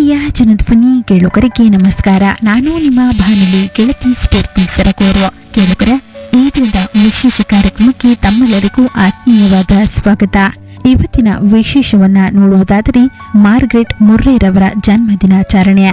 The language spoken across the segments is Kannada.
ಪ್ರೀತಿಯ ಜನಧ್ವನಿ ಕೇಳುಗರಿಗೆ ನಮಸ್ಕಾರ ನಾನು ನಿಮ್ಮ ಬಾನುಲಿ ಗೆಳತಿ ಸ್ಫೂರ್ತಿ ಸರಕೋರು ಕೇಳುಗರ ಈ ದಿನದ ವಿಶೇಷ ಕಾರ್ಯಕ್ರಮಕ್ಕೆ ತಮ್ಮೆಲ್ಲರಿಗೂ ಆತ್ಮೀಯವಾದ ಸ್ವಾಗತ ಇವತ್ತಿನ ವಿಶೇಷವನ್ನ ನೋಡುವುದಾದರೆ ಮಾರ್ಗ್ರೆಟ್ ಮುರ್ರೆರವರ ಜನ್ಮದಿನಾಚರಣೆ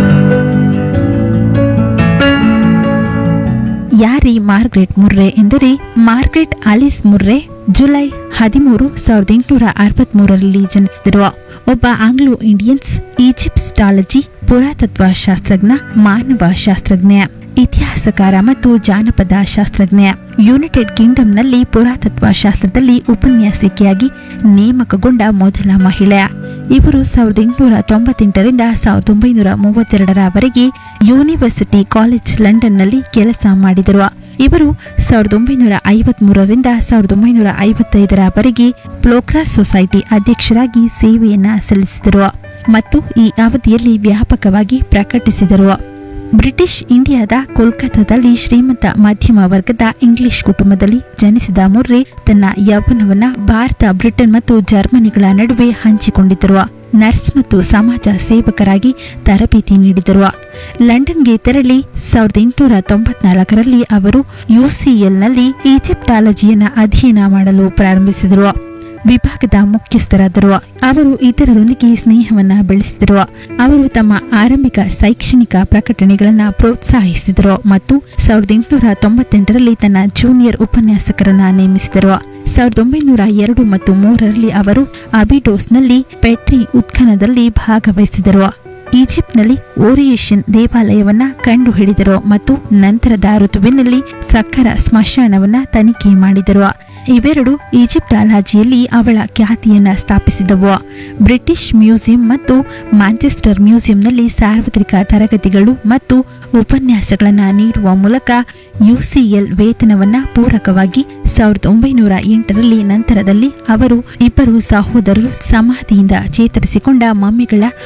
ಯಾರಿ ಮಾರ್ಗ್ರೆಟ್ ಮುರ್ರೆ ಎಂದರೆ ಮಾರ್ಗ್ರೆಟ್ ಆಲಿಸ್ ಮುರ್ರೆ ಜುಲೈ ಹದಿಮೂರು ಸಾವಿರದ ಎಂಟುನೂರ ಅರವತ್ಮೂರರಲ್ಲಿ ಜನಿಸಿದರು ಒಬ್ಬ ಆಂಗ್ಲೋ ಇಂಡಿಯನ್ಸ್ ಈಜಿಪ್ಸ್ಟಾಲಜಿ ಪುರಾತತ್ವ ಶಾಸ್ತ್ರಜ್ಞ ಮಾನವ ಶಾಸ್ತ್ರಜ್ಞ ಇತಿಹಾಸಕಾರ ಮತ್ತು ಜಾನಪದ ಶಾಸ್ತ್ರಜ್ಞ ಯುನೈಟೆಡ್ ಕಿಂಗ್ಡಮ್ನಲ್ಲಿ ಪುರಾತತ್ವ ಶಾಸ್ತ್ರದಲ್ಲಿ ಉಪನ್ಯಾಸಕಿಯಾಗಿ ನೇಮಕಗೊಂಡ ಮೊದಲ ಮಹಿಳೆ ಇವರು ಸಾವಿರದ ಎಂಟುನೂರ ತೊಂಬತ್ತೆಂಟರಿಂದ ಸಾವಿರದ ಒಂಬೈನೂರ ಮೂವತ್ತೆರಡರವರೆಗೆ ಯೂನಿವರ್ಸಿಟಿ ಕಾಲೇಜ್ ಲಂಡನ್ನಲ್ಲಿ ಕೆಲಸ ಮಾಡಿದರು ಇವರು ಸಾವಿರದ ಒಂಬೈನೂರ ಐವತ್ಮೂರರಿಂದ ಸಾವಿರದ ಒಂಬೈನೂರ ಐವತ್ತೈದರವರೆಗೆ ಪ್ಲೋಕ್ರಾಸ್ ಸೊಸೈಟಿ ಅಧ್ಯಕ್ಷರಾಗಿ ಸೇವೆಯನ್ನ ಸಲ್ಲಿಸಿದರು ಮತ್ತು ಈ ಅವಧಿಯಲ್ಲಿ ವ್ಯಾಪಕವಾಗಿ ಪ್ರಕಟಿಸಿದರು ಬ್ರಿಟಿಷ್ ಇಂಡಿಯಾದ ಕೋಲ್ಕತ್ತಾದಲ್ಲಿ ಶ್ರೀಮಂತ ಮಧ್ಯಮ ವರ್ಗದ ಇಂಗ್ಲಿಷ್ ಕುಟುಂಬದಲ್ಲಿ ಜನಿಸಿದ ಮುರ್ರೆ ತನ್ನ ಯೌವನವನ್ನ ಭಾರತ ಬ್ರಿಟನ್ ಮತ್ತು ಜರ್ಮನಿಗಳ ನಡುವೆ ಹಂಚಿಕೊಂಡಿದ್ದರು ನರ್ಸ್ ಮತ್ತು ಸಮಾಜ ಸೇವಕರಾಗಿ ತರಬೇತಿ ನೀಡಿದರು ಲಂಡನ್ಗೆ ತೆರಳಿ ಸಾವಿರದ ಎಂಟುನೂರ ತೊಂಬತ್ನಾಲ್ಕರಲ್ಲಿ ಅವರು ಯುಸಿಎಲ್ನಲ್ಲಿ ಈಜಿಪ್ಟಾಲಜಿಯನ್ನ ಅಧ್ಯಯನ ಮಾಡಲು ಪ್ರಾರಂಭಿಸಿದರು ವಿಭಾಗದ ಮುಖ್ಯಸ್ಥರಾದರು ಅವರು ಇತರರೊಂದಿಗೆ ಸ್ನೇಹವನ್ನ ಬೆಳೆಸಿದರು ಅವರು ತಮ್ಮ ಆರಂಭಿಕ ಶೈಕ್ಷಣಿಕ ಪ್ರಕಟಣೆಗಳನ್ನು ಪ್ರೋತ್ಸಾಹಿಸಿದರು ಮತ್ತು ಸಾವಿರದ ಎಂಟುನೂರ ತೊಂಬತ್ತೆಂಟರಲ್ಲಿ ತನ್ನ ಜೂನಿಯರ್ ಉಪನ್ಯಾಸಕರನ್ನ ನೇಮಿಸಿದರು ಸಾವಿರದ ಒಂಬೈನೂರ ಎರಡು ಮತ್ತು ಮೂರರಲ್ಲಿ ಅವರು ಅಬಿಡೋಸ್ನಲ್ಲಿ ಪೆಟ್ರಿ ಉತ್ಖನದಲ್ಲಿ ಭಾಗವಹಿಸಿದರು ಈಜಿಪ್ಟ್ನಲ್ಲಿ ಓರಿಯೇಷನ್ ದೇವಾಲಯವನ್ನ ಕಂಡುಹಿಡಿದರು ಮತ್ತು ನಂತರದ ಋತುವಿನಲ್ಲಿ ಸಕ್ಕರ ಸ್ಮಶಾನವನ್ನ ತನಿಖೆ ಮಾಡಿದರು ಇವೆರಡು ಈಜಿಪ್ಟಾಲಜಿಯಲ್ಲಿ ಅವಳ ಖ್ಯಾತಿಯನ್ನ ಸ್ಥಾಪಿಸಿದವು ಬ್ರಿಟಿಷ್ ಮ್ಯೂಸಿಯಂ ಮತ್ತು ಮ್ಯಾಂಚೆಸ್ಟರ್ ಮ್ಯೂಸಿಯಂನಲ್ಲಿ ಸಾರ್ವತ್ರಿಕ ತರಗತಿಗಳು ಮತ್ತು ಉಪನ್ಯಾಸಗಳನ್ನು ನೀಡುವ ಮೂಲಕ ಯುಸಿಎಲ್ ವೇತನವನ್ನ ಪೂರಕವಾಗಿ ಸಾವಿರದ ಒಂಬೈನೂರ ಎಂಟರಲ್ಲಿ ನಂತರದಲ್ಲಿ ಅವರು ಇಬ್ಬರು ಸಹೋದರರು ಸಮಾಧಿಯಿಂದ ಚೇತರಿಸಿಕೊಂಡ ಮಮ್ಮಿಗಳ